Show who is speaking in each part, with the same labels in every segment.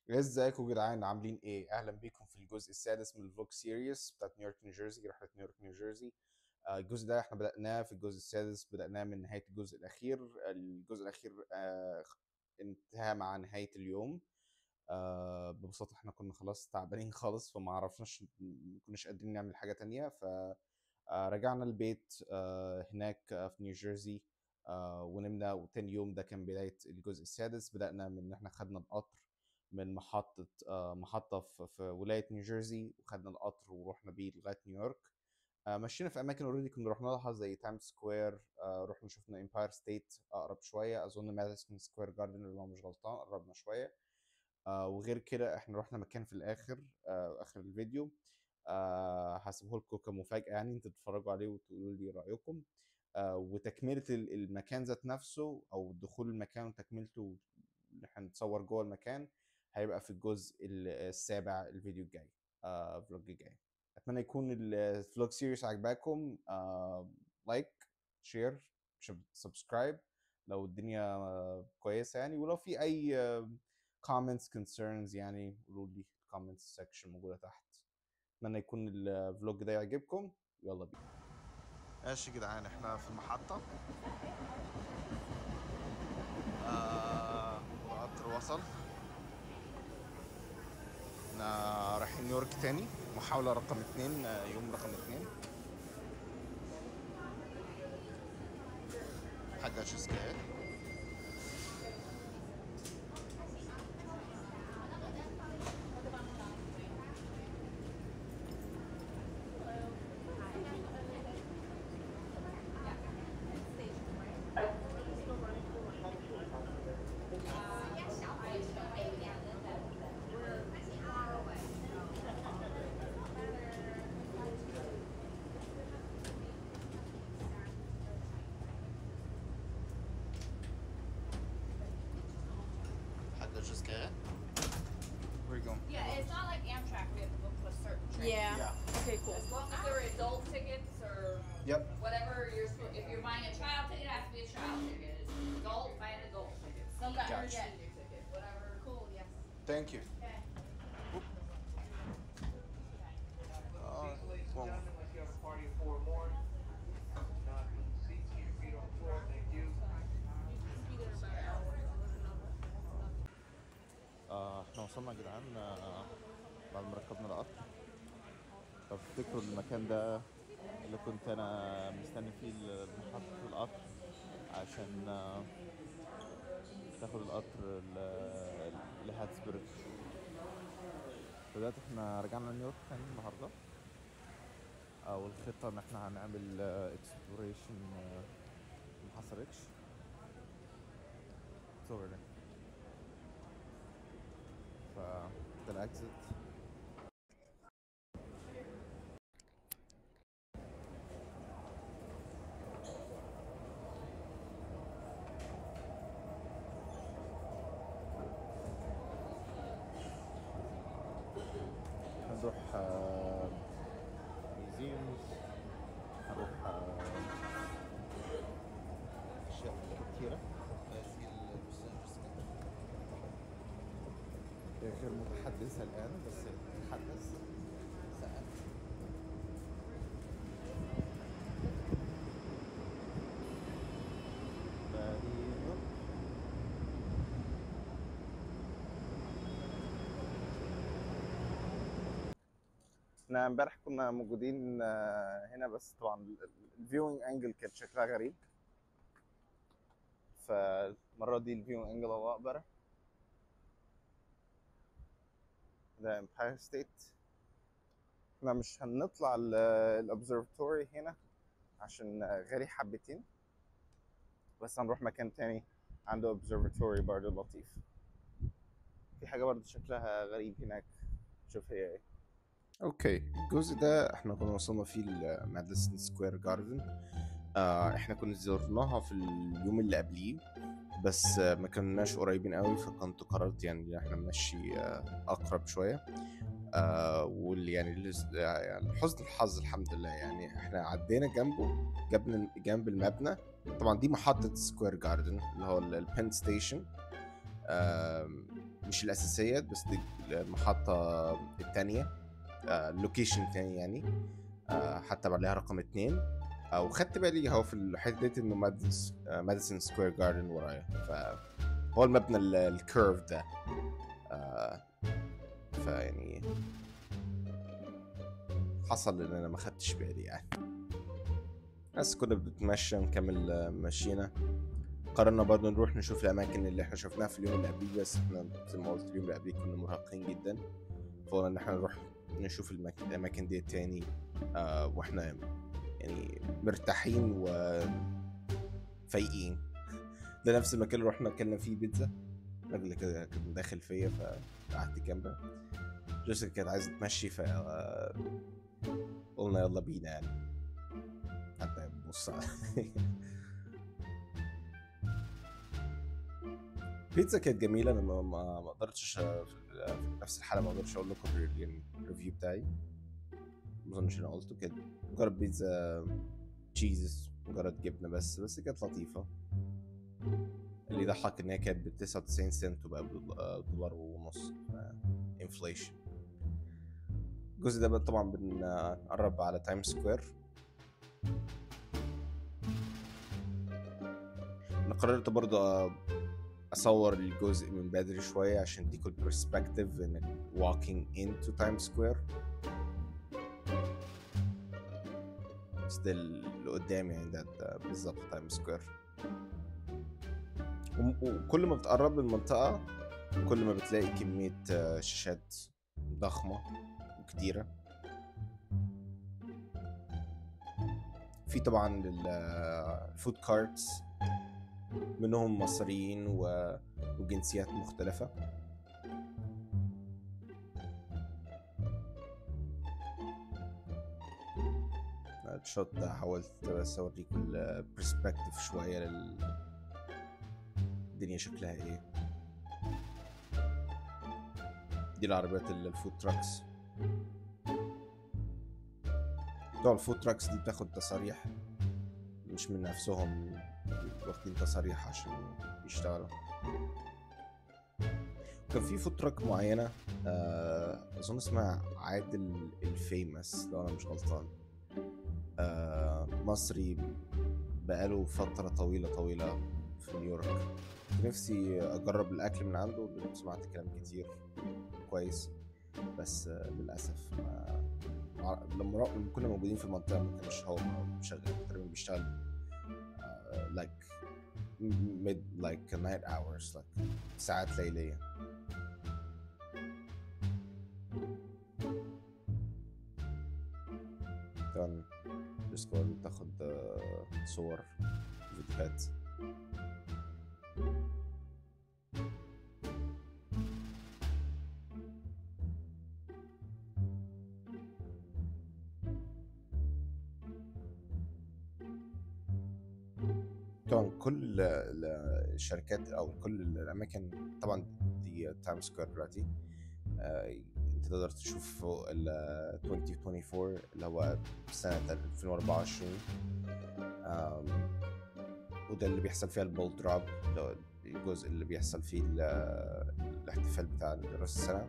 Speaker 1: ازيكم يا جدعان عاملين ايه اهلا بيكم في الجزء السادس من الفلوج سيريس بتاعت نيويورك نيوجيرسي رحله نيويورك نيوجيرسي آه، الجزء ده احنا بدأناه في الجزء السادس بدأناه من نهاية الجزء الأخير الجزء الأخير آه، انتهى مع نهاية اليوم آه، ببساطة احنا كنا خلاص تعبانين خالص فما عرفناش ما كناش قادرين نعمل حاجة تانية فرجعنا البيت آه، هناك آه، في نيوجيرسي آه، ونمنا وتاني يوم ده كان بداية الجزء السادس بدأنا من إن احنا خدنا القطر من محطة آه، محطة في في ولاية نيوجيرسي وخدنا القطر ورحنا بيه لغاية نيويورك آه، مشينا في اماكن اوريدي كنا رحنا لها زي تايم سكوير آه، رحنا شفنا امباير ستيت اقرب شويه اظن ماديسون سكوير جاردن اللي هو مش غلطان قربنا شويه آه، وغير كده احنا رحنا مكان في الاخر آه، اخر الفيديو آه، هسيبه لكم كمفاجاه يعني انتوا تتفرجوا عليه وتقولوا لي رايكم آه، وتكمله ال- المكان ذات نفسه او دخول المكان وتكملته اللي احنا نتصور جوه المكان هيبقى في الجزء السابع الفيديو الجاي آه فلوج الجاي اتمنى يكون الفلوج سيريس عجباكم آه لايك شير سبسكرايب لو الدنيا آه، كويسه يعني ولو في اي كومنتس كونسيرنز يعني قولوا لي الكومنتس سيكشن موجوده تحت اتمنى يكون الفلوج ده يعجبكم يلا بينا ماشي يا جدعان احنا في المحطه آه القطر وصل احنا رايحين نيويورك تاني محاولة رقم اتنين آه، يوم رقم اتنين حاجة تشيزكيك حاجة تشيزكيك Where you going?
Speaker 2: Yeah, it's not like Amtrak. We have to book a certain train.
Speaker 3: Yeah. Okay, cool.
Speaker 2: As long as they're adult tickets or
Speaker 1: Yep.
Speaker 2: whatever you're supposed. If you're buying a child ticket, it has to be a child ticket. It's an adult, buy an adult ticket. Some got
Speaker 1: Gotcha.
Speaker 2: senior ticket. Whatever. Cool. Yes.
Speaker 1: Thank you.
Speaker 2: Okay.
Speaker 1: Uh, well,
Speaker 4: Unless you have a party of four or more. Not in seats, keep your feet on the floor, thank you.
Speaker 1: آه، احنا وصلنا يا جدعان آه، بعد ما ركبنا القطر لو تفتكروا المكان ده اللي كنت انا مستني فيه ال- محطة القطر عشان آه، تاخد القطر ل- لهاتسبرج دلوقتي احنا رجعنا نيويورك تاني النهارده آه، والخطة ان احنا هنعمل اكسبلوريشن ما حصلتش It's over there. ف ده الاكزت هنروح ميوزيومز هنروح آه، اشياء كتيرة غير متحدثة الآن بس تتحدث سأل فدي نيويورك. احنا امبارح كنا موجودين آه، هنا بس طبعا الفيوينج انجل كان شكلها غريب فالمرة دي الفيوينج انجل الله اكبر ده امباير ستيت احنا مش هنطلع الابزرفاتوري هنا عشان غالي حبتين بس هنروح مكان تاني عنده observatory برضه لطيف في حاجة برضه شكلها غريب هناك شوف هي ايه اوكي الجزء ده احنا كنا وصلنا فيه لماديسون سكوير جاردن آه احنا كنا زرناها في اليوم اللي قبليه بس آه، ما كناش قريبين قوي فكنت قررت يعني ان احنا نمشي آه، اقرب شويه آه واللي يعني لز- يعني حسن الحظ الحمد لله يعني احنا عدينا جنبه جبنا جنب المبنى طبعا دي محطة سكوير جاردن اللي هو البن ستيشن مش الاساسيه بس دي المحطه الثانيه اللوكيشن الثاني يعني آه، حتى بقى لها رقم اتنين آه، وخدت بالي هو في الحته ديت انه ماديس- آه، ماديسون سكوير جاردن ورايا فهو المبنى ال- الكيرف ده آه، فيعني حصل ان انا ما خدتش بالي يعني بس كنا بنتمشى نكمل آه، مشينا قررنا برضه نروح نشوف الاماكن اللي احنا شفناها في اليوم اللي قبليه بس احنا زي ما قلت اليوم اللي قبليه كنا مرهقين جدا فقلنا ان احنا نروح نشوف المك... الاماكن دي تاني آه واحنا يعني مرتاحين و فايقين ده نفس المكان اللي رحنا اكلنا فيه بيتزا الراجل كده كان داخل فيا فقعدت جنبه جوزيف كانت عايزه تمشي ف قلنا يلا بينا يعني حتى بص بيتزا كانت جميله انا ما ما ما قدرتش في في نفس الحاله ما اقدرش اقول لكم ال- يعني الريفيو بتاعي ما اظنش انا قلته كده مجرد بيتزا تشيز مجرد جبنه بس بس كانت لطيفه اللي يضحك ان هي كانت ب 99 سنت وبقى بدولار ونص انفليشن الجزء ده بقى طبعا بنقرب على تايم سكوير انا قررت برضه اصور الجزء من بدري شويه عشان اديكوا البرسبكتيف انك walking into Times Square بس ده اللي قدامي يعني ده, ده بالظبط تايم سكوير وكل ما بتقرب للمنطقة كل ما بتلاقي كمية آه، شاشات ضخمة وكتيرة في طبعا الفود كارتس منهم مصريين و... وجنسيات مختلفة الشوت ده حاولت بس اوريكم البرسبكتيف شوية لل الدنيا شكلها ايه دي العربيات ال- الفود تراكس بتوع الفود تراكس دي بتاخد تصاريح مش من نفسهم واخدين تصاريح عشان يشتغلوا كان في فود تراك معينة آه، أظن اسمها عادل الفيمس لو أنا مش غلطان آه، مصري بقاله فترة طويلة طويلة في نيويورك نفسي أجرب الأكل من عنده لأن سمعت كلام كتير كويس بس آه، للأسف ما مع- لما را- لما كنا موجودين في المنطقة ما كانش هو شغال تقريبا بيشتغل آه، like mid like night hours like ساعات ليلية كان ديسكورد تاخد آه، صور فيديوهات طبعا كل ال- ال- الشركات او كل الاماكن طبعا دي تايم سكوير دلوقتي آه، انت تقدر تشوف فوق ال 2024 اللي هو سنة 2024 آم، وده اللي بيحصل فيها البول دروب اللي هو الجزء اللي بيحصل فيه ال- الاحتفال بتاع راس السنة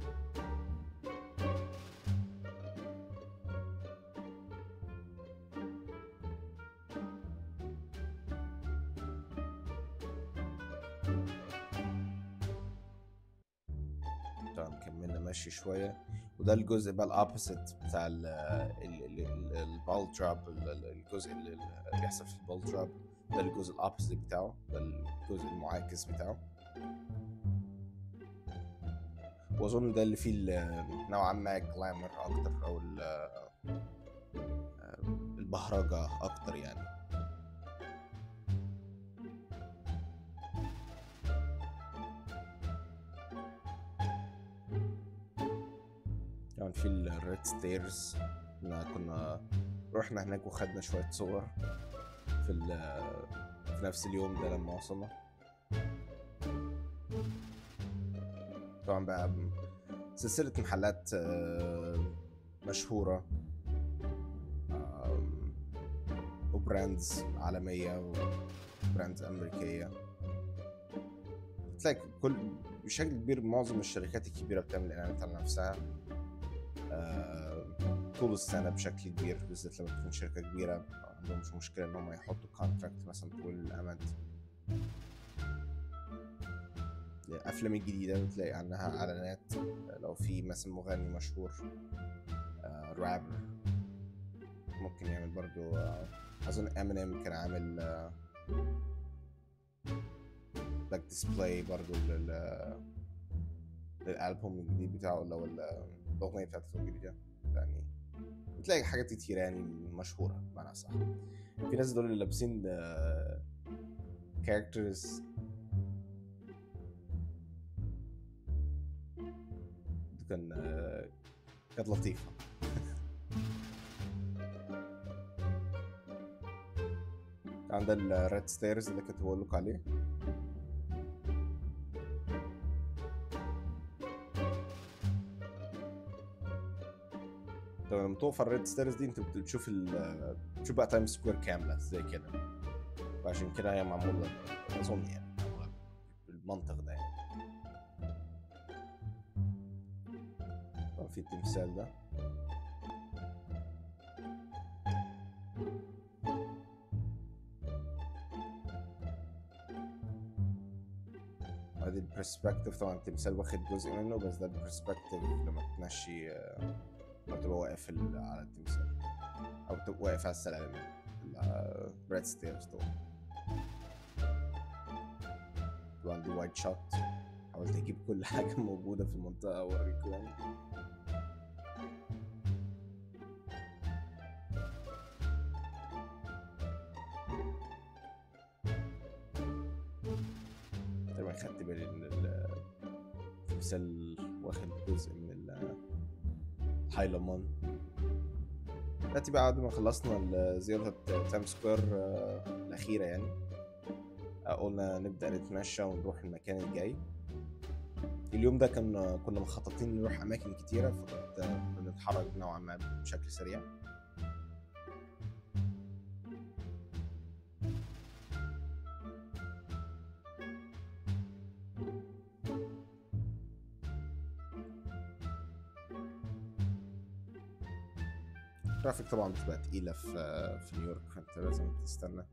Speaker 1: طبعا كملنا ماشي شوية وده الجزء بقى الأوبوزيت بتاع ال- ال- ال- ال- البال دروب ال- ال- الجزء اللي اللي بيحصل في البال دروب ده الجزء الأوبوزيت بتاعه ده الجزء المعاكس بتاعه وأظن ده اللي فيه ال- نوعا ما جلامر أكتر أو ال- البهرجة أكتر يعني كان في الريد ستيرز كنا رحنا هناك وخدنا شوية صور في ال- في نفس اليوم ده لما وصلنا طبعا بقى م- سلسلة محلات آه، مشهورة آم، وبراندز عالمية وبراندز أمريكية تلاقي كل بشكل كبير معظم الشركات الكبيره بتعمل اعلانات على نفسها آه، طول السنه بشكل كبير بالذات لما تكون شركه كبيره ما عندهمش مشكله ان هم يحطوا كونتراكت مثلا طول الامد الافلام الجديده بتلاقي عنها اعلانات لو في مثلا مغني مشهور آه، رابر ممكن يعمل برضو آه، اظن امينيم كان عامل لايك ديسبلاي برضو لل للالبوم الجديد بتاعه اللي هو ال- الاغنيه بتاعته الجديده يعني بتلاقي حاجات كتير يعني مشهوره بمعنى صح في ناس دول اللي لابسين كاركترز كان آه، كانت لطيفه عندنا الريد ستيرز اللي كنت بقول لكم عليه طب لما تقف على الريد ستيرز دي انت بت- بتشوف ال بتشوف بقى تايم سكوير كامله زي كده وعشان كده هي معموله اظن يعني معمولة بالمنطق ده يعني طبعا في التمثال ده ادي البرسبكتيف طبعا التمثال واخد جزء منه بس ده البرسبكتيف لما تمشي آه، لما تبقى واقف ال- على التمثال او تبقى واقف على السلالم الريد ستيرز دول طبعا دي وايد شوت حاولت اجيب كل حاجه موجوده في المنطقه اوريكم يعني تقريبا خدت بالي ان ال- التمثال واخد جزء من ال- الهايلمان دلوقتي بقى بعد ما خلصنا ال- زيارة تايم سكوير آه، الأخيرة يعني آه، قلنا نبدأ نتمشى ونروح المكان الجاي اليوم ده كنا كنا مخططين نروح أماكن كتيرة فكنت آه، بنتحرك نوعا ما بشكل سريع الترافيك طبعا بتبقى تقيلة في في نيويورك فانت لازم تستنى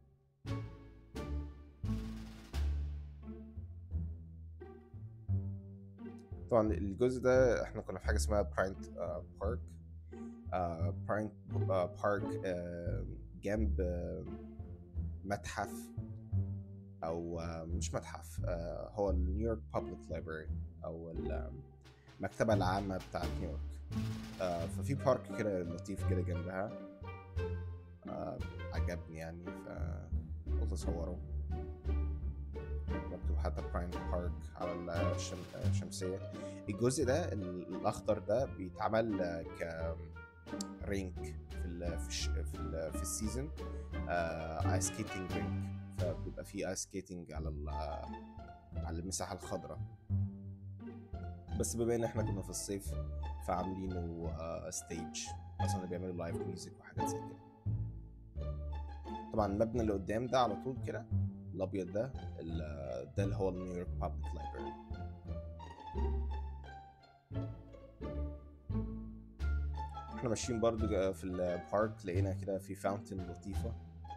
Speaker 1: طبعا الجزء ده احنا كنا في حاجة اسمها براينت بارك براينت بارك جنب آه، متحف او آه، مش متحف آه، هو النيويورك بابليك لايبراري او المكتبة العامة بتاعت نيويورك آه، ففي بارك كده لطيف كده جنبها آه، عجبني يعني فقلت اصوره مكتوب حتى برايم بارك على الشم... الشمسية الجزء ده الأخضر ده بيتعمل آه، ك رينك في ال في الش... في, ال في السيزون ايس سكيتنج رينك فبيبقى فيه ايس سكيتنج على ال... على المساحة الخضراء بس بما ان احنا كنا في الصيف فعاملينه ستيج مثلا بيعملوا لايف ميوزك وحاجات زي كده طبعا المبنى اللي قدام ده على طول كده الابيض ده ال- ده اللي هو النيويورك بابليك لايبراري احنا ماشيين برضو جا- في البارك لقينا كده في فاونتن لطيفة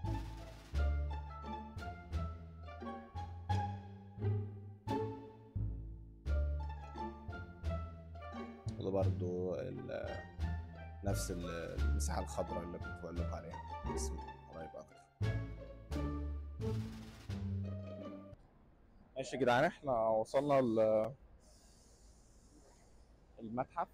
Speaker 1: وده برضو ال- نفس ال- المساحة الخضراء اللي كنت بقول لكم عليها بس قريب أكتر ماشي يا جدعان احنا وصلنا ال- المتحف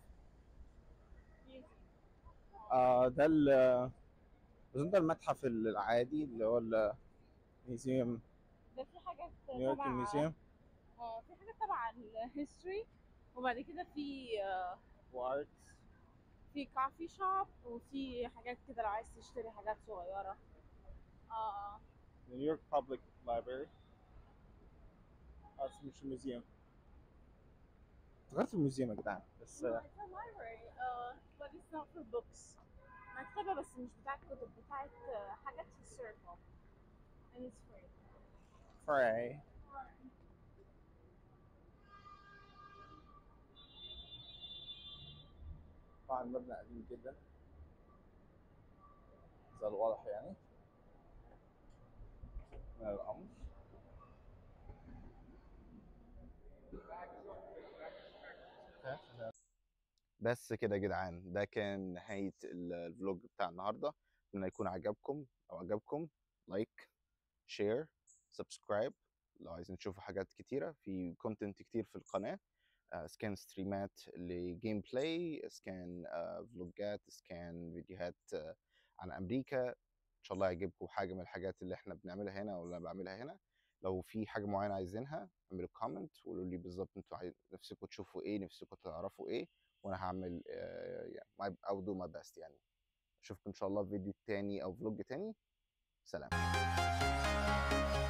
Speaker 1: آه ده ال أظن ده المتحف العادي اللي هو الميوزيوم
Speaker 3: ده في حاجات
Speaker 1: نيويورك
Speaker 3: تبع
Speaker 1: الميوزيوم
Speaker 3: اه في حاجات تبع الهيستوري وبعد كده في آه،
Speaker 1: وارت
Speaker 3: في كافي شوب وفي حاجات كده لو عايز تشتري حاجات صغيرة اه
Speaker 1: نيويورك بابليك لايبراري بس مش الميوزيوم افتكرت الميوزيوم يا جدعان بس
Speaker 3: No, it's a library, uh, but it's not for books. مكتبة بس مش بتاعت كتب بتاعت آه، حاجات historical and it's free.
Speaker 1: فري
Speaker 5: طبعا المبنى قديم جدا زي الواضح يعني من الأمر
Speaker 1: بس كده يا جدعان ده كان نهاية ال- الفلوج بتاع النهاردة اتمنى يكون عجبكم لو عجبكم لايك شير سبسكرايب لو عايزين تشوفوا حاجات كتيرة في كونتنت كتير في القناة آه، سكان ستريمات لجيم بلاي سكان آه، فلوجات سكان فيديوهات آه، عن أمريكا إن شاء الله يعجبكم حاجة من الحاجات اللي احنا بنعملها هنا ولا بعملها هنا لو في حاجة معينة عايزينها اعملوا كومنت وقولوا لي بالظبط انتوا عايز... نفسكم تشوفوا ايه نفسكم تعرفوا ايه وانا هعمل آه، يعني my- I'll do my best يعني اشوفكم ان شاء الله في فيديو تاني او فلوج تاني سلام